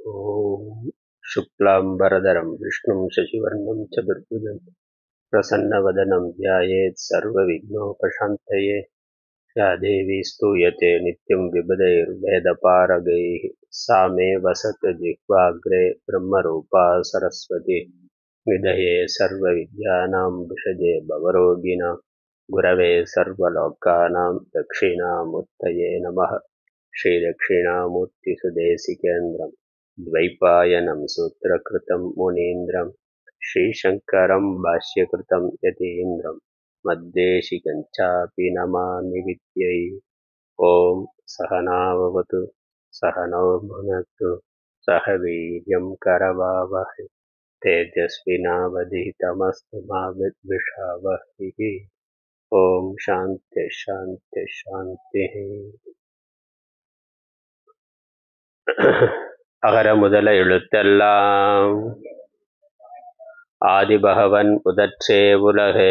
ॐ शुक्लाम्बरधरं विष्णुं शशिवर्णं चतुर्भुजं प्रसन्नवदनं ध्यायेत् सर्वविघ्नोपशान्तये या देवी स्तूयते नित्यं विबुधैर्वेदपारगैः सा मे वसतु जिह्वाग्रे ब्रह्मरूपा सरस्वती विदये सर्वविद्यानां विषजे भवरोगिणां गुरवे सर्वलोकानां दक्षिणामूर्तये नमः श्रीदक्षिणामूर्तिसुदेशिकेन्द्रं द्वैपायनं सूत्रकृतं मुनीन्द्रं श्रीशङ्करं भाष्यकृतं यतीन्द्रं मद्देशिकञ्चापि नमामि विद्यै ॐ सहनाववतु सहनौ भुनक्तु सह वीर्यं करवावहै तेजस्विनावधितमस्तु मा विद्विषावहैः ॐ शान्ति शान्ति शान्तिः அகர முதல எழுத்தெல்லாம் ஆதிபகவன் முதற்றே உலகு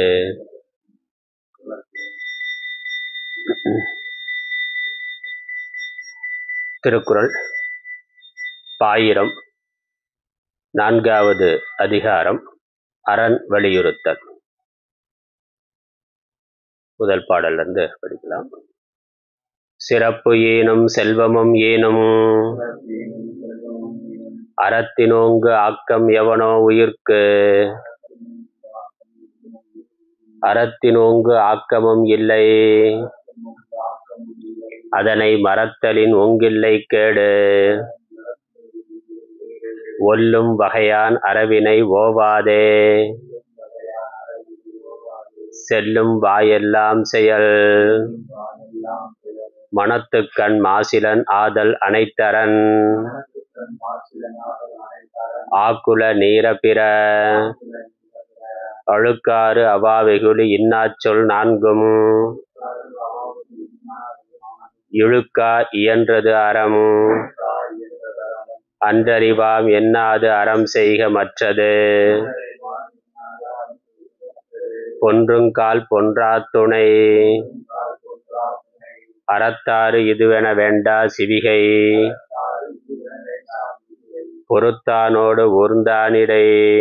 திருக்குறள் பாயிரம் நான்காவது அதிகாரம் அரண் வலியுறுத்தல் முதல் பாடல்ல இருந்து படிக்கலாம் சிறப்பு ஏனும் செல்வமும் ஏனும் அறத்தினோங்கு ஆக்கம் எவனோ உயிர்க்கு அறத்தினோங்கு ஆக்கமும் இல்லை அதனை மறத்தலின் ஒங்கில்லை கேடு ஒல்லும் வகையான் அறவினை ஓவாதே செல்லும் வாயெல்லாம் செயல் மனத்துக்கண் மாசிலன் ஆதல் அனைத்தரன் ஆக்குல நீர பிற அழுக்காறு அவாவெகுளி இன்னாச்சொல் நான்கும் இழுக்கா இயன்றது அறம் அன்றறிவாம் என்னாது அறம் செய்க மற்றது பொன்றுங்கால் பொன்றா துணை அறத்தாறு இதுவென வேண்டா சிவிகை பொறுத்தானோடு ஊர்ந்தானிடை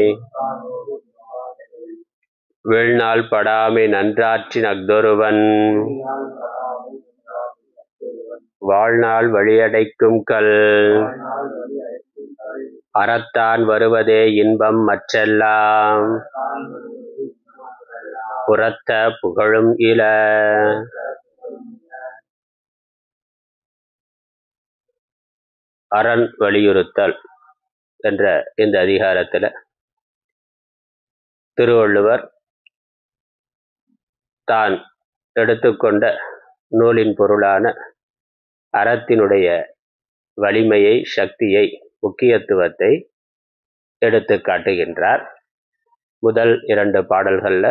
வீழ்நாள் படாமை நன்றாற்றின் அஃதொருவன் வாழ்நாள் வழியடைக்கும் கல் அறத்தான் வருவதே இன்பம் மற்றெல்லாம் புறத்த புகழும் இல அரண் வலியுறுத்தல் என்ற இந்த அதிகாரத்தில் திருவள்ளுவர் தான் எடுத்துக்கொண்ட நூலின் பொருளான அறத்தினுடைய வலிமையை சக்தியை முக்கியத்துவத்தை எடுத்து காட்டுகின்றார் முதல் இரண்டு பாடல்களில்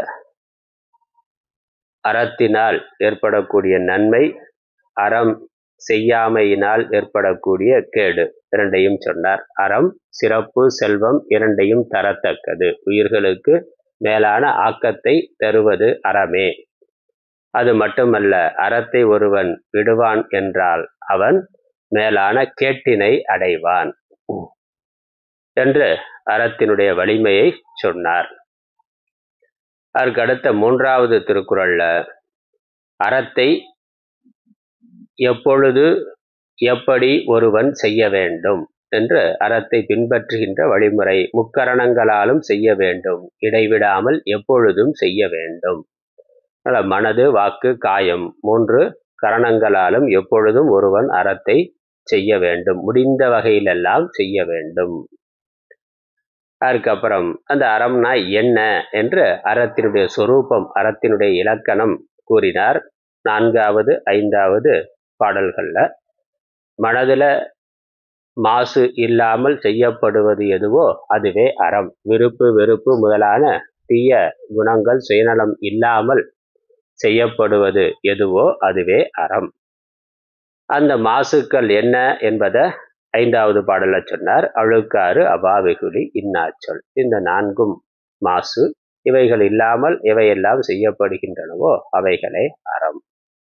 அறத்தினால் ஏற்படக்கூடிய நன்மை அறம் செய்யாமையினால் ஏற்படக்கூடிய கேடு இரண்டையும் சொன்னார் அறம் சிறப்பு செல்வம் இரண்டையும் தரத்தக்கது உயிர்களுக்கு மேலான ஆக்கத்தை தருவது அறமே அது மட்டுமல்ல அறத்தை ஒருவன் விடுவான் என்றால் அவன் மேலான கேட்டினை அடைவான் என்று அறத்தினுடைய வலிமையை சொன்னார் அதற்கு அடுத்த மூன்றாவது திருக்குறள்ல அறத்தை எப்பொழுது எப்படி ஒருவன் செய்ய வேண்டும் என்று அறத்தை பின்பற்றுகின்ற வழிமுறை முக்கரணங்களாலும் செய்ய வேண்டும் இடைவிடாமல் எப்பொழுதும் செய்ய வேண்டும் மனது வாக்கு காயம் மூன்று கரணங்களாலும் எப்பொழுதும் ஒருவன் அறத்தை செய்ய வேண்டும் முடிந்த வகையிலெல்லாம் செய்ய வேண்டும் அதுக்கப்புறம் அந்த அறம்னா என்ன என்று அறத்தினுடைய சொரூபம் அறத்தினுடைய இலக்கணம் கூறினார் நான்காவது ஐந்தாவது பாடல்கள்ல மனதில் மாசு இல்லாமல் செய்யப்படுவது எதுவோ அதுவே அறம் விருப்பு வெறுப்பு முதலான தீய குணங்கள் சுயநலம் இல்லாமல் செய்யப்படுவது எதுவோ அதுவே அறம் அந்த மாசுக்கள் என்ன என்பதை ஐந்தாவது பாடல சொன்னார் அழுக்காறு அபாவெகுளி இன்னாச்சொல் இந்த நான்கும் மாசு இவைகள் இல்லாமல் எவையெல்லாம் செய்யப்படுகின்றனவோ அவைகளே அறம்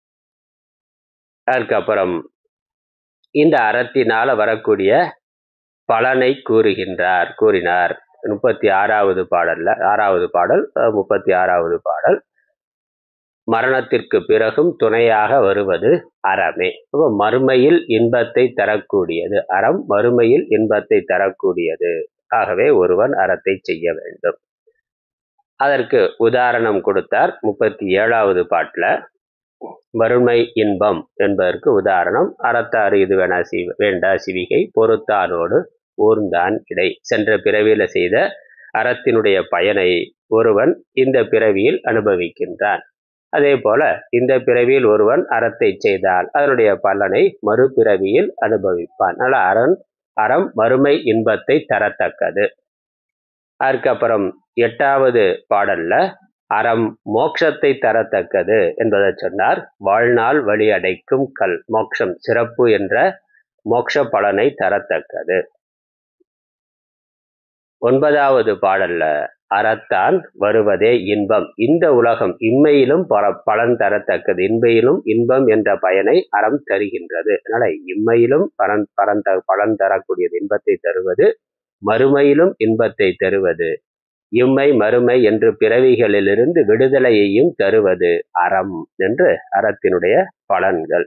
அதுக்கப்புறம் இந்த அறத்தினால வரக்கூடிய பலனை கூறுகின்றார் கூறினார் முப்பத்தி ஆறாவது பாடல்ல ஆறாவது பாடல் அஹ், முப்பத்தி ஆறாவது பாடல் மரணத்திற்கு பிறகும் துணையாக வருவது அறமே அப்போ மறுமையில் இன்பத்தை தரக்கூடியது அறம் மறுமையில் இன்பத்தை தரக்கூடியது ஆகவே ஒருவன் அறத்தை செய்ய வேண்டும் அதற்கு உதாரணம் கொடுத்தார் முப்பத்தி ஏழாவது பாட்டுல மறுமை இன்பம் என்பதற்கு உதாரணம் அறத்தாறு இது வேணா சி வேண்டா சிவிகை பொறுத்தானோடு ஊர்ந்தான் இடை சென்ற பிறவியில செய்த அறத்தினுடைய பயனை ஒருவன் இந்த பிறவியில் அனுபவிக்கின்றான் அதே போல இந்த பிறவியில் ஒருவன் அறத்தை செய்தால் அதனுடைய பலனை மறுபிறவியில் அனுபவிப்பான் அதனால அரண் அறம் மறுமை இன்பத்தை தரத்தக்கது அதுக்கப்புறம் எட்டாவது பாடல்ல அறம் மோட்சத்தை தரத்தக்கது என்பதை சொன்னார் வாழ்நாள் வழி அடைக்கும் கல் மோட்சம் சிறப்பு என்ற மோட்ச பலனை தரத்தக்கது ஒன்பதாவது பாடல்ல அறத்தான் வருவதே இன்பம் இந்த உலகம் இம்மையிலும் பல- பலன் தரத்தக்கது இன்மையிலும் இன்பம் என்ற பயனை அறம் தருகின்றது அதனால இம்மையிலும் பலன் பலன் த பலன் தரக்கூடியது இன்பத்தை தருவது மறுமையிலும் இன்பத்தை தருவது இம்மை மறுமை என்று பிறவிகளிலிருந்து விடுதலையையும் தருவது அறம் என்று அறத்தினுடைய பலன்கள்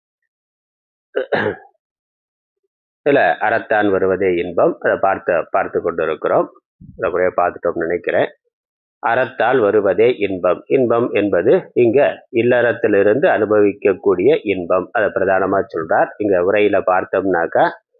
இதுல அறத்தான் வருவதே இன்பம் அதை பார்த்து பார்த்து கொண்டிருக்கிறோம் இதை கூட பார்த்துட்டோம்னு நினைக்கிறேன் அறத்தால் வருவதே இன்பம் இன்பம் என்பது இங்க இல்லறத்திலிருந்து அனுபவிக்கக்கூடிய இன்பம் அதை பிரதானமா சொல்றார் இங்க உரையில பார்த்தோம்னாக்கா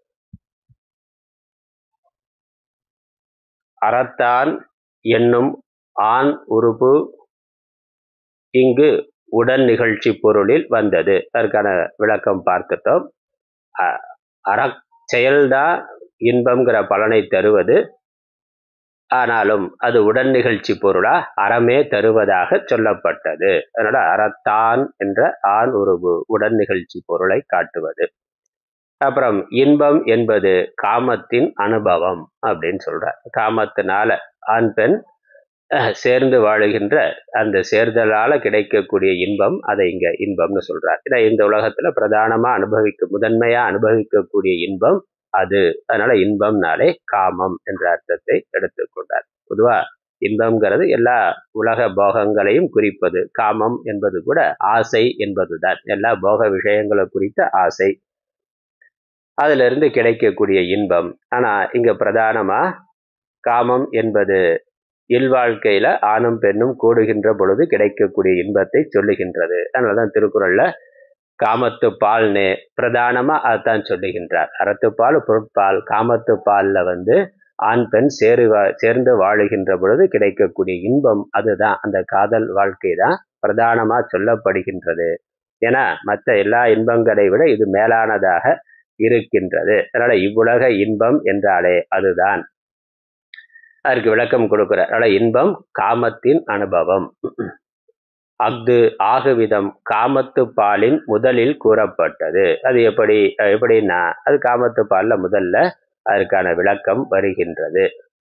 அறத்தான் என்னும் ஆண் உறுப்பு இங்கு உடன் நிகழ்ச்சி பொருளில் வந்தது அதற்கான விளக்கம் பார்த்துட்டோம் அ- அற செயல்தான் இன்பம்ங்கிற பலனை தருவது ஆனாலும் அது உடன் நிகழ்ச்சி பொருளா அறமே தருவதாக சொல்லப்பட்டது அதனால அறத்தான் என்ற ஆண் உருவு உடன் நிகழ்ச்சி பொருளை காட்டுவது அப்புறம் இன்பம் என்பது காமத்தின் அனுபவம் அப்படின்னு சொல்றார் காமத்தினால ஆண் பெண் அஹ், சேர்ந்து வாழுகின்ற அந்த சேர்தலால கிடைக்கக்கூடிய இன்பம் அதை இங்க இன்பம்னு சொல்றார் ஏன்னா இந்த உலகத்துல பிரதானமா அனுபவிக்க முதன்மையா அனுபவிக்கக்கூடிய இன்பம் அது அதனால இன்பம்னாலே காமம் என்ற அர்த்தத்தை எடுத்துக்கொண்டார் பொதுவா இன்பம்ங்கிறது எல்லா உலக போகங்களையும் குறிப்பது காமம் என்பது கூட ஆசை என்பதுதான் எல்லா போக விஷயங்களை குறித்த ஆசை அதுல இருந்து கிடைக்கக்கூடிய இன்பம் ஆனா இங்க பிரதானமா காமம் என்பது இல்வாழ்க்கையில ஆணும் பெண்ணும் கூடுகின்ற பொழுது கிடைக்கக்கூடிய இன்பத்தை சொல்லுகின்றது அதனாலதான் திருக்குறள்ல காமத்து பால்னு பிரதானமா அதான் சொல்லுகின்றார் அறத்துப்பால் பொருட்பால் காமத்து பால்ல வந்து ஆண் பெண் சேரு வா- சேர்ந்து வாழுகின்ற பொழுது கிடைக்கக்கூடிய இன்பம் அதுதான் அந்த காதல் வாழ்க்கை தான் பிரதானமா சொல்லப்படுகின்றது ஏன்னா மற்ற எல்லா இன்பங்களை விட இது மேலானதாக இருக்கின்றது அதனால இவ்வுலக இன்பம் என்றாலே அதுதான் அதற்கு விளக்கம் கொடுக்கிறார் அதனால இன்பம் காமத்தின் அனுபவம் அஃது ஆகுவிதம் காமத்து பாலின் முதலில் கூறப்பட்டது அது எப்படி அஹ் எப்படின்னா அது காமத்து பால்ல முதல்ல அதற்கான விளக்கம் வருகின்றது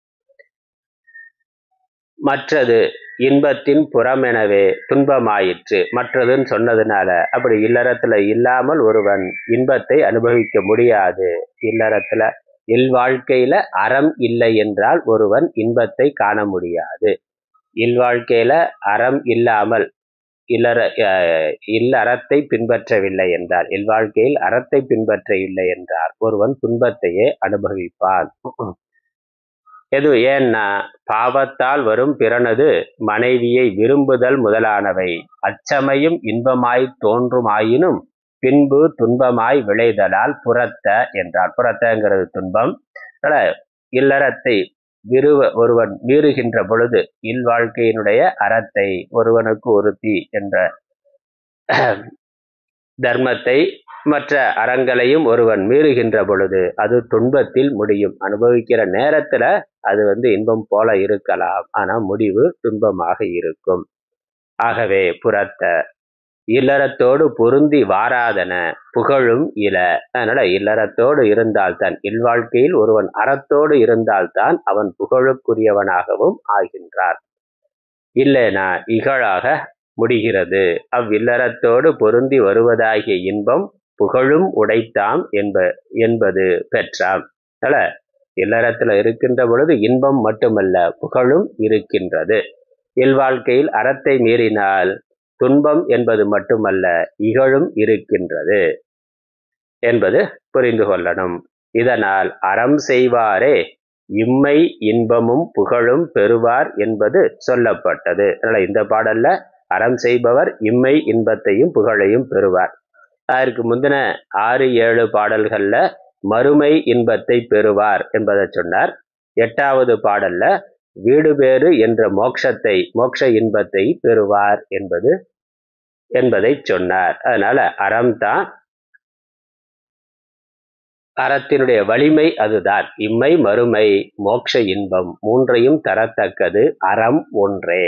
மற்றது இன்பத்தின் புறமெனவே துன்பமாயிற்று மற்றதுன்னு சொன்னதுனால அப்படி இல்லறத்துல இல்லாமல் ஒருவன் இன்பத்தை அனுபவிக்க முடியாது இல்லறத்துல இல்வாழ்க்கையில அறம் இல்லை என்றால் ஒருவன் இன்பத்தை காண முடியாது இல்வாழ்க்கையில அறம் இல்லாமல் இல்லற அஹ், இல்லறத்தை பின்பற்றவில்லை என்றால் இல்வாழ்க்கையில் அறத்தை பின்பற்றவில்லை என்றால் ஒருவன் துன்பத்தையே அனுபவிப்பான் எது ஏன்னா பாவத்தால் வரும் பிறனது மனைவியை விரும்புதல் முதலானவை அச்சமயம் இன்பமாய் தோன்றுமாயினும் பின்பு துன்பமாய் விளைதலால் புறத்த என்றார் புறத்தங்கிறது துன்பம் அதனால இல்லறத்தை விருவ ஒருவன் மீறுகின்ற பொழுது இல்வாழ்க்கையினுடைய அறத்தை ஒருவனுக்கு ஒருத்தி என்ற தர்மத்தை மற்ற அறங்களையும் ஒருவன் மீறுகின்ற பொழுது அது துன்பத்தில் முடியும் அனுபவிக்கிற நேரத்துல அது வந்து இன்பம் போல இருக்கலாம் ஆனா முடிவு துன்பமாக இருக்கும் ஆகவே புறத்த இல்லறத்தோடு பொருந்தி வாராதன புகழும் இல அதனால இல்லறத்தோடு இருந்தால்தான் இல்வாழ்க்கையில் ஒருவன் அறத்தோடு இருந்தால்தான் அவன் புகழுக்குரியவனாகவும் ஆகின்றான் இல்லைனா இகழாக முடிகிறது அவ்வில்லறத்தோடு பொருந்தி வருவதாகிய இன்பம் புகழும் உடைத்தாம் என்ப என்பது பெற்றாம் அதனால இல்லறத்துல இருக்கின்ற பொழுது இன்பம் மட்டுமல்ல புகழும் இருக்கின்றது இல்வாழ்க்கையில் அறத்தை மீறினால் துன்பம் என்பது மட்டுமல்ல இகழும் இருக்கின்றது என்பது புரிந்து கொள்ளணும் இதனால் அறம் செய்வாரே இம்மை இன்பமும் புகழும் பெறுவார் என்பது சொல்லப்பட்டது அதனால இந்த பாடல்ல அறம் செய்பவர் இம்மை இன்பத்தையும் புகழையும் பெறுவார் அதற்கு முந்தின ஆறு ஏழு பாடல்கள்ல மறுமை இன்பத்தை பெறுவார் என்பதை சொன்னார் எட்டாவது பாடல்ல வீடு பேறு என்ற மோட்சத்தை மோட்ச இன்பத்தை பெறுவார் என்பது என்பதை சொன்னார் அதனால அறம்தான் அறத்தினுடைய வலிமை அதுதான் இம்மை மறுமை மோட்ச இன்பம் மூன்றையும் தரத்தக்கது அறம் ஒன்றே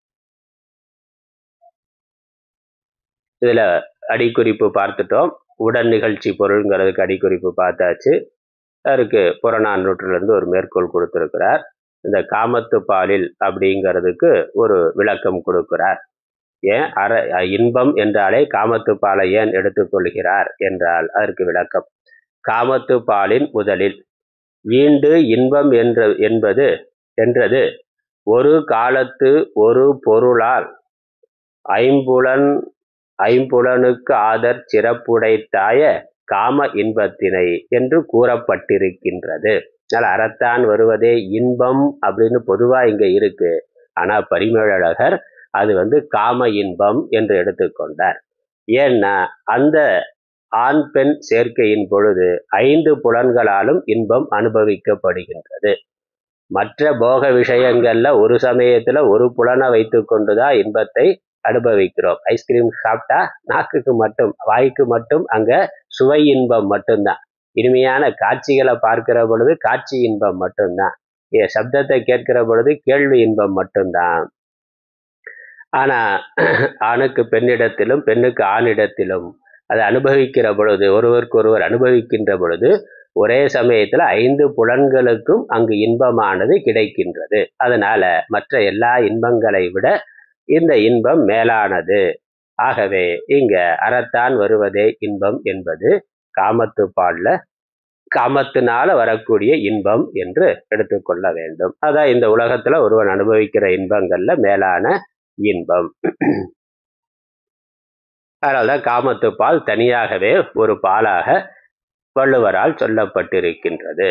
இதுல அடிக்குறிப்பு பார்த்துட்டோம் உடன் நிகழ்ச்சி பொருள்ங்கிறதுக்கு அடிக்குறிப்பு பார்த்தாச்சு அதற்கு புறநானூற்றிலிருந்து ஒரு மேற்கோள் கொடுத்திருக்கிறார் இந்த காமத்து பாலில் அப்படிங்கிறதுக்கு ஒரு விளக்கம் கொடுக்கிறார் ஏன் அற இன்பம் என்றாலே காமத்து பாலை ஏன் எடுத்துக்கொள்கிறார் என்றால் அதற்கு விளக்கம் காமத்து பாலின் முதலில் வீண்டு இன்பம் என்ற என்பது என்றது ஒரு காலத்து ஒரு பொருளால் ஐம்புலன் ஐம்புலனுக்கு ஆதர் சிறப்புடைத்தாய காம இன்பத்தினை என்று கூறப்பட்டிருக்கின்றது அதனால் அறத்தான் வருவதே இன்பம் அப்படின்னு பொதுவா இங்க இருக்கு ஆனா பரிமேழழகர் அது வந்து காம இன்பம் என்று எடுத்துக்கொண்டார் ஏன்னா அந்த ஆண் பெண் சேர்க்கையின் பொழுது ஐந்து புலன்களாலும் இன்பம் அனுபவிக்கப்படுகின்றது மற்ற போக விஷயங்கள்ல ஒரு சமயத்துல ஒரு புலனை வைத்து கொண்டுதான் இன்பத்தை அனுபவிக்கிறோம் ஐஸ்கிரீம் சாப்பிட்டா நாக்குக்கு மட்டும் வாய்க்கு மட்டும் அங்க சுவை இன்பம் மட்டும்தான் இனிமையான காட்சிகளை பார்க்கிற பொழுது காட்சி இன்பம் மட்டும்தான் சப்தத்தை கேட்கிற பொழுது கேள்வி இன்பம் மட்டும்தான் ஆனா ஆணுக்கு பெண்ணிடத்திலும் பெண்ணுக்கு ஆணிடத்திலும் அதை அனுபவிக்கிற பொழுது ஒருவருக்கு ஒருவர் அனுபவிக்கின்ற பொழுது ஒரே சமயத்துல ஐந்து புலன்களுக்கும் அங்கு இன்பமானது கிடைக்கின்றது அதனால மற்ற எல்லா இன்பங்களை விட இந்த இன்பம் மேலானது ஆகவே இங்க அறத்தான் வருவதே இன்பம் என்பது காமத்து பால்ல காமத்தினால வரக்கூடிய இன்பம் என்று எடுத்துக்கொள்ள வேண்டும் அதான் இந்த உலகத்துல ஒருவன் அனுபவிக்கிற இன்பங்கள்ல மேலான இன்பம் அதனால்தான் காமத்து பால் தனியாகவே ஒரு பாலாக வள்ளுவரால் சொல்லப்பட்டிருக்கின்றது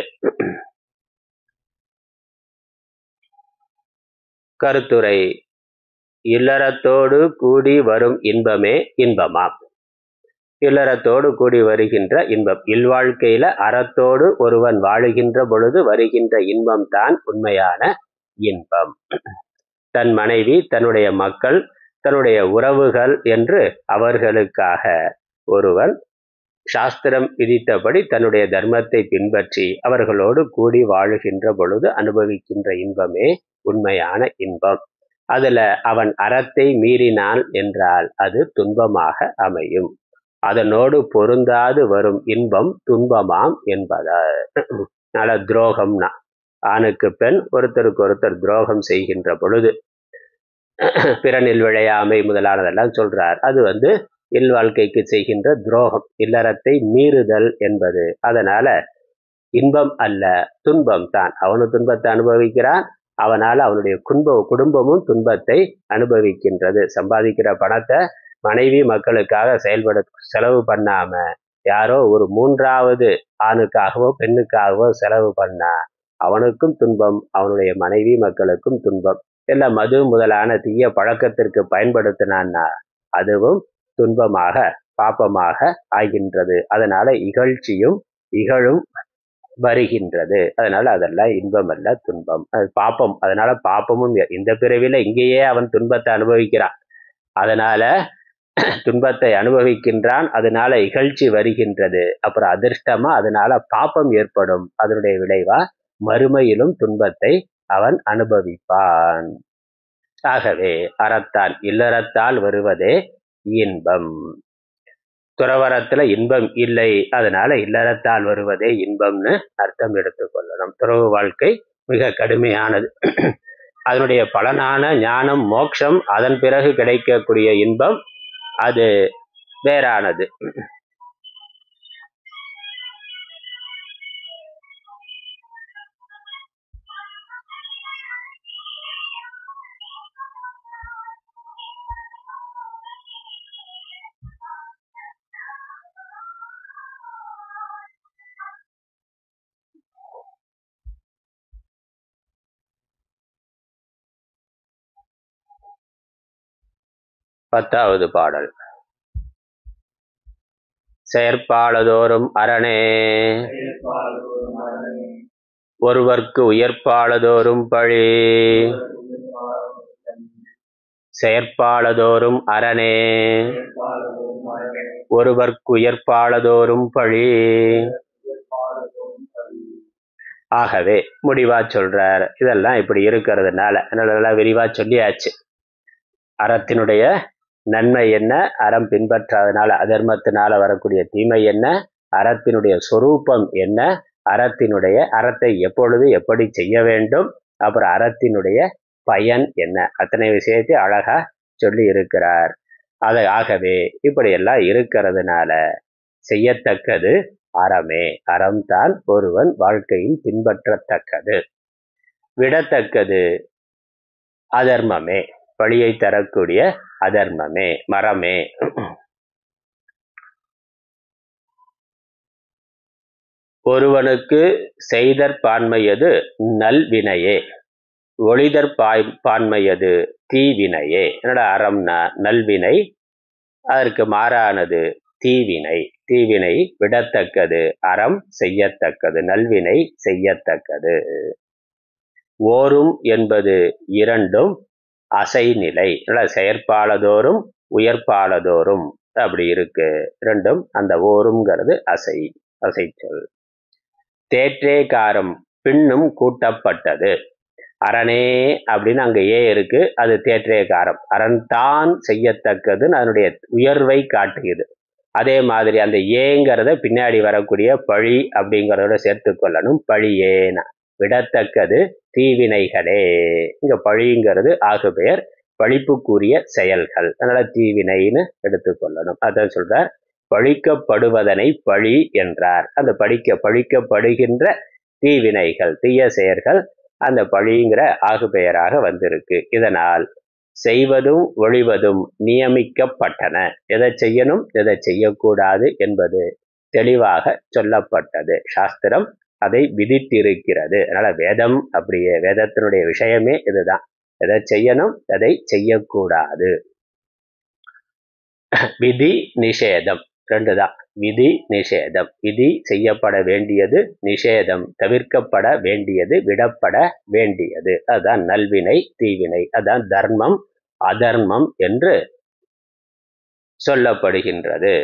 கருத்துரை இல்லறத்தோடு கூடி வரும் இன்பமே இன்பமாம் இல்லறத்தோடு கூடி வருகின்ற இன்பம் இல்வாழ்க்கையில அறத்தோடு ஒருவன் வாழுகின்ற பொழுது வருகின்ற இன்பம் தான் உண்மையான இன்பம் தன் மனைவி தன்னுடைய மக்கள் தன்னுடைய உறவுகள் என்று அவர்களுக்காக ஒருவன் சாஸ்திரம் விதித்தபடி தன்னுடைய தர்மத்தை பின்பற்றி அவர்களோடு கூடி வாழுகின்ற பொழுது அனுபவிக்கின்ற இன்பமே உண்மையான இன்பம் அதுல அவன் அறத்தை மீறினான் என்றால் அது துன்பமாக அமையும் அதனோடு பொருந்தாது வரும் இன்பம் துன்பமாம் என்பதால் துரோகம்னா ஆணுக்கு பெண் ஒருத்தருக்கு ஒருத்தர் துரோகம் செய்கின்ற பொழுது பிறனில் விளையாமை முதலானதெல்லாம் சொல்றார் அது வந்து இல் வாழ்க்கைக்கு செய்கின்ற துரோகம் இல்லறத்தை மீறுதல் என்பது அதனால இன்பம் அல்ல துன்பம் தான் அவனு துன்பத்தை அனுபவிக்கிறான் அவனால் அவனுடைய குடும்ப குடும்பமும் துன்பத்தை அனுபவிக்கின்றது சம்பாதிக்கிற பணத்தை மனைவி மக்களுக்காக செயல்பட செலவு பண்ணாம யாரோ ஒரு மூன்றாவது ஆணுக்காகவோ பெண்ணுக்காகவோ செலவு பண்ணா அவனுக்கும் துன்பம் அவனுடைய மனைவி மக்களுக்கும் துன்பம் இல்ல மது முதலான தீய பழக்கத்திற்கு பயன்படுத்தினான்னா அதுவும் துன்பமாக பாப்பமாக ஆகின்றது அதனால இகழ்ச்சியும் இகழும் வருகின்றது அதனால அதெல்லாம் இன்பம் அல்ல துன்பம் அது பாப்பம் அதனால பாப்பமும் இந்த பிறவில இங்கேயே அவன் துன்பத்தை அனுபவிக்கிறான் அதனால துன்பத்தை அனுபவிக்கின்றான் அதனால இகழ்ச்சி வருகின்றது அப்புறம் அதிர்ஷ்டமா அதனால பாப்பம் ஏற்படும் அதனுடைய விளைவா மறுமையிலும் துன்பத்தை அவன் அனுபவிப்பான் ஆகவே அறத்தான் இல்லறத்தால் வருவதே இன்பம் துறவரத்துல இன்பம் இல்லை அதனால இல்லறத்தால் வருவதே இன்பம்னு அர்த்தம் எடுத்துக்கொள்ளணும் துறவு வாழ்க்கை மிக கடுமையானது அதனுடைய பலனான ஞானம் மோட்சம் அதன் பிறகு கிடைக்கக்கூடிய இன்பம் அது வேறானது பத்தாவது பாடல் செயற்பாலதோறும் அரணே ஒருவர்க்கு உயர்ப்பாலதோறும் பழி செயற்பாலதோறும் அரணே ஒருவர்க்கு உயர்ப்பாலதோறும் பழி ஆகவே முடிவா சொல்றார் இதெல்லாம் இப்படி இருக்கிறதுனால அதனால விரிவா சொல்லியாச்சு அறத்தினுடைய நன்மை என்ன அறம் பின்பற்றாதனால அதர்மத்தினால வரக்கூடிய தீமை என்ன அறத்தினுடைய சொரூபம் என்ன அறத்தினுடைய அறத்தை எப்பொழுது எப்படி செய்ய வேண்டும் அப்புறம் அறத்தினுடைய பயன் என்ன அத்தனை விஷயத்தை அழகா சொல்லி இருக்கிறார் அதை ஆகவே இப்படியெல்லாம் இருக்கிறதுனால செய்யத்தக்கது அறமே அறம்தான் ஒருவன் வாழ்க்கையில் பின்பற்றத்தக்கது விடத்தக்கது அதர்மமே பழியை தரக்கூடிய அதர்மமே மரமே ஒருவனுக்கு செய்தற் பான்மையது நல்வினையே ஒளிதற் பாய் பான்மையது தீவினையே என்னடா அறம்னா நல்வினை அதற்கு மாறானது தீவினை தீவினை விடத்தக்கது அறம் செய்யத்தக்கது நல்வினை செய்யத்தக்கது ஓரும் என்பது இரண்டும் அசைநிலை செயற்பாலதோறும் உயர்ப்பாலதோறும் அப்படி இருக்கு ரெண்டும் அந்த ஓருங்கிறது அசை அசைச்சொல் தேற்றே காரம் பின்னும் கூட்டப்பட்டது அரணே அப்படின்னு அங்க ஏ இருக்கு அது தேற்றே காரம் அரண் தான் செய்யத்தக்கதுன்னு அதனுடைய உயர்வை காட்டுகிறது அதே மாதிரி அந்த ஏங்கிறத பின்னாடி வரக்கூடிய பழி அப்படிங்கிறதோட சேர்த்து கொள்ளணும் பழி ஏன விடத்தக்கது தீவினைகளே இங்க பழிங்கிறது ஆகு பெயர் பழிப்புக்குரிய செயல்கள் அதனால தீவினைன்னு எடுத்துக்கொள்ளணும் அதான் சொல்றார் பழிக்கப்படுவதனை பழி என்றார் அந்த படிக்க பழிக்கப்படுகின்ற தீவினைகள் தீய செயல்கள் அந்த பழிங்கிற ஆகு பெயராக வந்திருக்கு இதனால் செய்வதும் ஒழிவதும் நியமிக்கப்பட்டன எதை செய்யணும் எதை செய்யக்கூடாது என்பது தெளிவாக சொல்லப்பட்டது சாஸ்திரம் அதை விதித்திருக்கிறது அதனால வேதம் அப்படியே வேதத்தினுடைய விஷயமே இதுதான் எதை செய்யணும் எதை செய்யக்கூடாது விதி நிஷேதம் ரெண்டு தான் விதி நிஷேதம் விதி செய்யப்பட வேண்டியது நிஷேதம் தவிர்க்கப்பட வேண்டியது விடப்பட வேண்டியது அதுதான் நல்வினை தீவினை அதான் தர்மம் அதர்மம் என்று சொல்லப்படுகின்றது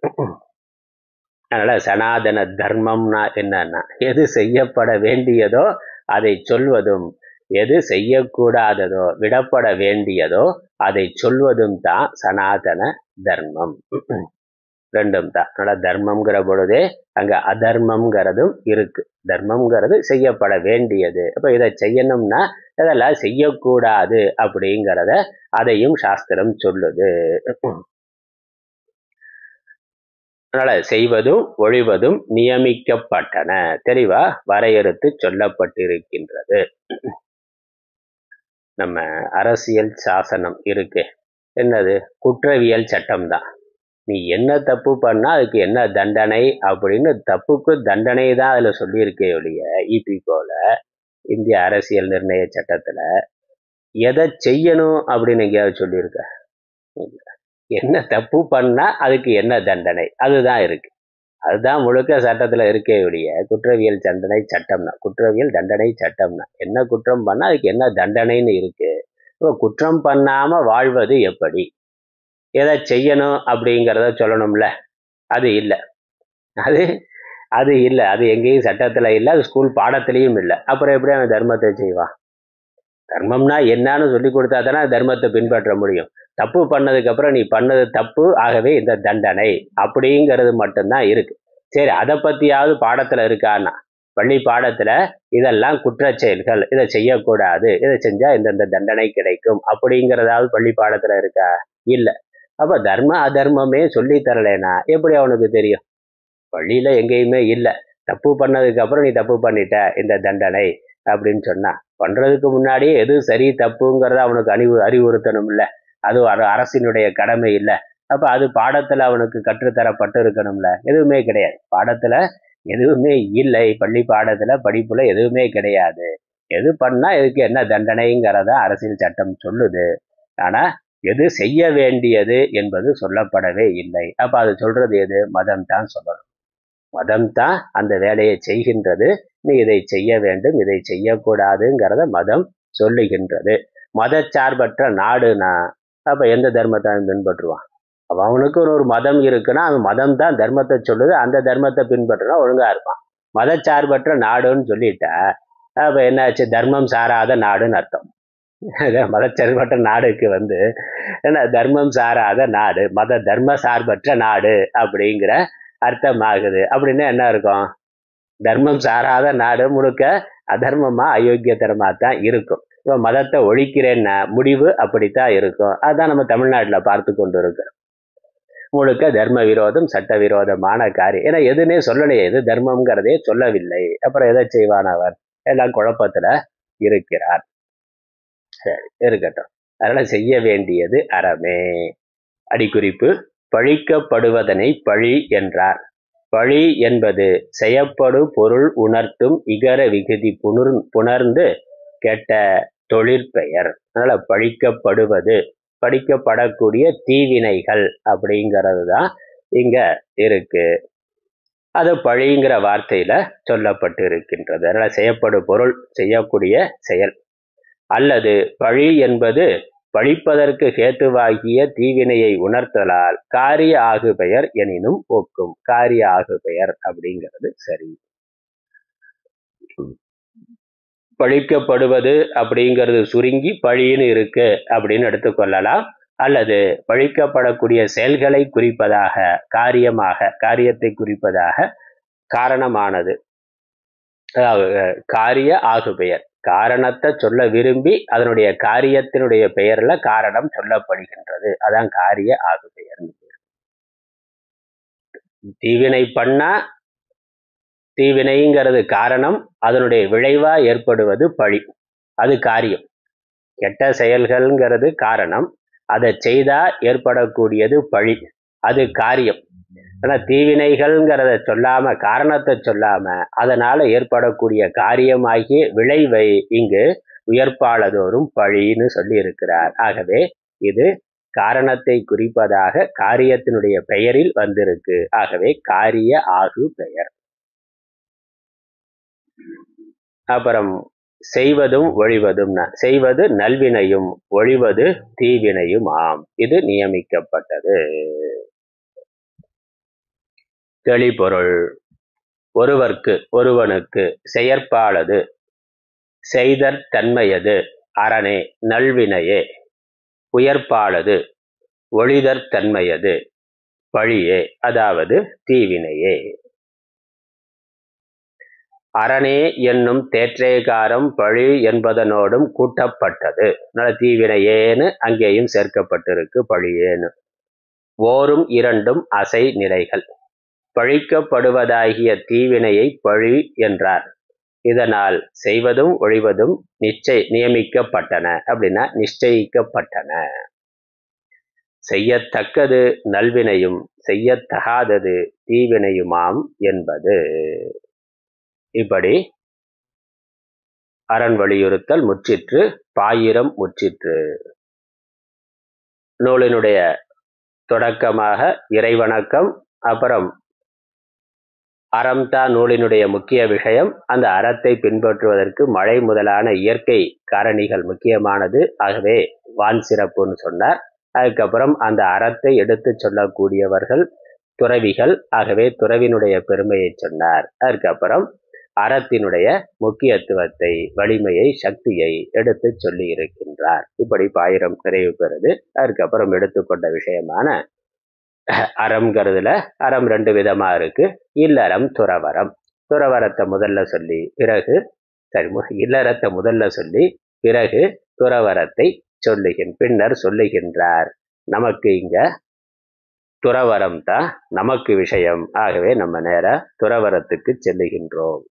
அதனால சனாதன தர்மம்னா என்னன்னா எது செய்யப்பட வேண்டியதோ அதை சொல்வதும் எது செய்யக்கூடாததோ விடப்பட வேண்டியதோ அதை சொல்வதும் தான் சனாதன தர்மம் ரெண்டும் தான் அதனால தர்மம்ங்கிற பொழுதே அங்க அதர்மம்ங்கிறதும் இருக்கு தர்மம்ங்கிறது செய்யப்பட வேண்டியது அப்ப இதை செய்யணும்னா இதெல்லாம் செய்யக்கூடாது அப்படிங்கிறத அதையும் சாஸ்திரம் சொல்லுது அதனால செய்வதும் ஒழிவதும் நியமிக்கப்பட்டன தெளிவா வரையறுத்து சொல்லப்பட்டிருக்கின்றது நம்ம அரசியல் சாசனம் இருக்கு என்னது குற்றவியல் சட்டம் தான் நீ என்ன தப்பு பண்ணா அதுக்கு என்ன தண்டனை அப்படின்னு தப்புக்கு தண்டனை தான் அதுல சொல்லியிருக்கே ஒழிய இபி போல இந்திய அரசியல் நிர்ணய சட்டத்துல எதை செய்யணும் அப்படின்னு எங்கேயாவது சொல்லியிருக்க என்ன தப்பு பண்ணா அதுக்கு என்ன தண்டனை அதுதான் இருக்கு அதுதான் முழுக்க சட்டத்துல இருக்கே ஒழிய குற்றவியல் தண்டனை சட்டம்னா குற்றவியல் தண்டனை சட்டம்னா என்ன குற்றம் பண்ணா அதுக்கு என்ன தண்டனைன்னு இருக்கு இப்போ குற்றம் பண்ணாம வாழ்வது எப்படி எதை செய்யணும் அப்படிங்கிறத சொல்லணும்ல அது இல்லை அது அது இல்லை அது எங்கேயும் சட்டத்தில் இல்லை அது ஸ்கூல் பாடத்துலேயும் இல்லை அப்புறம் எப்படி அவன் தர்மத்தை செய்வான் தர்மம்னா என்னன்னு சொல்லி கொடுத்தா தானே தர்மத்தை பின்பற்ற முடியும் தப்பு பண்ணதுக்கப்புறம் நீ பண்ணது தப்பு ஆகவே இந்த தண்டனை அப்படிங்கிறது மட்டும்தான் இருக்கு சரி அதை பற்றியாவது பாடத்தில் இருக்கான்னா பள்ளி பாடத்தில் இதெல்லாம் குற்ற செயல்கள் இதை செய்யக்கூடாது இதை செஞ்சால் இந்தந்த தண்டனை கிடைக்கும் அப்படிங்கிறதாவது பள்ளி பாடத்தில் இருக்கா இல்லை அப்போ தர்ம அதர்மமே சொல்லி தரலைனா எப்படி அவனுக்கு தெரியும் பள்ளியில் எங்கேயுமே இல்லை தப்பு பண்ணதுக்கு அப்புறம் நீ தப்பு பண்ணிட்ட இந்த தண்டனை அப்படின்னு சொன்னா பண்றதுக்கு முன்னாடியே எது சரி தப்புங்கிறத அவனுக்கு அறிவு அறிவுறுத்தணும் இல்லை அது அரசினுடைய கடமை இல்லை அப்ப அது பாடத்துல அவனுக்கு கற்றுத்தரப்பட்டு இருக்கணும்ல எதுவுமே கிடையாது பாடத்துல எதுவுமே இல்லை பள்ளி பாடத்துல படிப்புல எதுவுமே கிடையாது எது பண்ணா இதுக்கு என்ன தண்டனைங்கிறத அரசியல் சட்டம் சொல்லுது ஆனா எது செய்ய வேண்டியது என்பது சொல்லப்படவே இல்லை அப்ப அது சொல்றது எது மதம் தான் சொல்லணும் மதம் தான் அந்த வேலையை செய்கின்றது நீ இதை செய்ய வேண்டும் இதை செய்யக்கூடாதுங்கிறத மதம் சொல்லுகின்றது மதச்சார்பற்ற நாடுனா அப்ப எந்த தர்மத்தை அவன் பின்பற்றுவான் அப்ப அவனுக்கு ஒரு ஒரு மதம் இருக்குன்னா அவன் மதம் தான் தர்மத்தை சொல்லுது அந்த தர்மத்தை பின்பற்றினா ஒழுங்கா இருப்பான் மதச்சார்பற்ற நாடுன்னு சொல்லிட்டா அப்ப என்னாச்சு தர்மம் சாராத நாடுன்னு அர்த்தம் மதச்சார்பற்ற நாடுக்கு வந்து என்ன தர்மம் சாராத நாடு மத தர்ம சார்பற்ற நாடு அப்படிங்கிற அர்த்தம் ஆகுது அப்படின்னா என்ன இருக்கும் தர்மம் சாராத நாடு முழுக்க அதர்மமா அயோக்கியத்தனமா தான் இருக்கும் இப்போ மதத்தை ஒழிக்கிறேன்னா முடிவு அப்படித்தான் இருக்கும் அதான் நம்ம தமிழ்நாட்டில் பார்த்து கொண்டு இருக்கிறோம் முழுக்க தர்ம விரோதம் சட்ட விரோதமான காரியம் ஏன்னா எதுனே சொல்லலையே எது தர்மம்ங்கிறதே சொல்லவில்லை அப்புறம் எதை செய்வான் அவர் எல்லாம் குழப்பத்துல இருக்கிறார் சரி இருக்கட்டும் அதனால செய்ய வேண்டியது அறமே அடிக்குறிப்பு பழிக்கப்படுவதனை பழி என்றார் பழி என்பது செய்யப்படு பொருள் உணர்த்தும் இகர விகுதி புணர் புணர்ந்து கெட்ட தொழிற்பெயர் அதனால பழிக்கப்படுவது படிக்கப்படக்கூடிய தீவினைகள் அப்படிங்கிறது தான் இங்க இருக்கு அது பழிங்கிற வார்த்தையில சொல்லப்பட்டு இருக்கின்றது அதனால செய்யப்படும் பொருள் செய்யக்கூடிய செயல் அல்லது பழி என்பது பழிப்பதற்கு ஹேத்துவாகிய தீவினையை உணர்த்தலால் காரிய ஆகு பெயர் எனினும் ஒக்கும் காரிய ஆகு பெயர் அப்படிங்கிறது சரி பழிக்கப்படுவது அப்படிங்கிறது சுருங்கி பழின்னு இருக்கு அப்படின்னு எடுத்துக்கொள்ளலாம் அல்லது பழிக்கப்படக்கூடிய செயல்களை குறிப்பதாக காரியமாக காரியத்தை குறிப்பதாக காரணமானது அதாவது காரிய ஆகு பெயர் காரணத்தை சொல்ல விரும்பி அதனுடைய காரியத்தினுடைய பெயர்ல காரணம் சொல்லப்படுகின்றது அதான் காரிய ஆகு பெயர் தீவினை பண்ணா தீவினைங்கிறது காரணம் அதனுடைய விளைவா ஏற்படுவது பழி அது காரியம் கெட்ட செயல்கள்ங்கிறது காரணம் அதை செய்தா ஏற்படக்கூடியது பழி அது காரியம் ஆனா தீவினைகள்ங்கிறத சொல்லாம காரணத்தை சொல்லாம அதனால ஏற்படக்கூடிய காரியமாகிய விளைவை இங்கு உயர்ப்பாளதோறும் பழின்னு சொல்லி இருக்கிறார் ஆகவே இது காரணத்தை குறிப்பதாக காரியத்தினுடைய பெயரில் வந்திருக்கு ஆகவே காரிய ஆகு பெயர் அப்புறம் செய்வதும் ஒழிவதும் செய்வது நல்வினையும் ஒழிவது தீவினையும் ஆம் இது நியமிக்கப்பட்டது தெளிபொருள் ஒருவர்க்கு ஒருவனுக்கு செயற்பாலது செய்தற் தன்மையது அரணே நல்வினையே உயர்ப்பாலது ஒளிதற் தன்மையது பழியே அதாவது தீவினையே அரணே என்னும் தேற்றேகாரம் பழி என்பதனோடும் கூட்டப்பட்டது நல்ல தீவினையேன்னு அங்கேயும் சேர்க்கப்பட்டிருக்கு பழியேன்னு ஓரும் இரண்டும் அசை நிலைகள் பழிக்கப்படுவதாகிய தீவினையை பழி என்றார் இதனால் செய்வதும் ஒழிவதும் நிச்சய நியமிக்கப்பட்டன அப்படின்னா நிச்சயிக்கப்பட்டன செய்யத்தக்கது நல்வினையும் செய்யத்தகாதது தீவினையுமாம் என்பது இப்படி அரண் வலியுறுத்தல் முற்றிற்று பாயிரம் முற்றிற்று நூலினுடைய தொடக்கமாக இறைவணக்கம் அப்புறம் அறம்தா நூலினுடைய முக்கிய விஷயம் அந்த அறத்தை பின்பற்றுவதற்கு மழை முதலான இயற்கை காரணிகள் முக்கியமானது ஆகவே வான் சிறப்புன்னு சொன்னார் அதுக்கப்புறம் அந்த அறத்தை எடுத்து சொல்லக்கூடியவர்கள் துறவிகள் ஆகவே துறவினுடைய பெருமையை சொன்னார் அதுக்கப்புறம் அறத்தினுடைய முக்கியத்துவத்தை வலிமையை சக்தியை எடுத்து சொல்லி இருக்கின்றார் இப்படி பாயிரம் நிறைவு பெறுது அதுக்கப்புறம் எடுத்துக்கொண்ட விஷயமான அறம்ங்கிறதுல அறம் ரெண்டு விதமா இருக்கு இல்லறம் துறவரம் துறவரத்தை முதல்ல சொல்லி பிறகு சரி இல்லறத்தை முதல்ல சொல்லி பிறகு துறவரத்தை சொல்லுகின் பின்னர் சொல்லுகின்றார் நமக்கு இங்க துறவரம் தான் நமக்கு விஷயம் ஆகவே நம்ம நேர துறவரத்துக்கு செல்லுகின்றோம்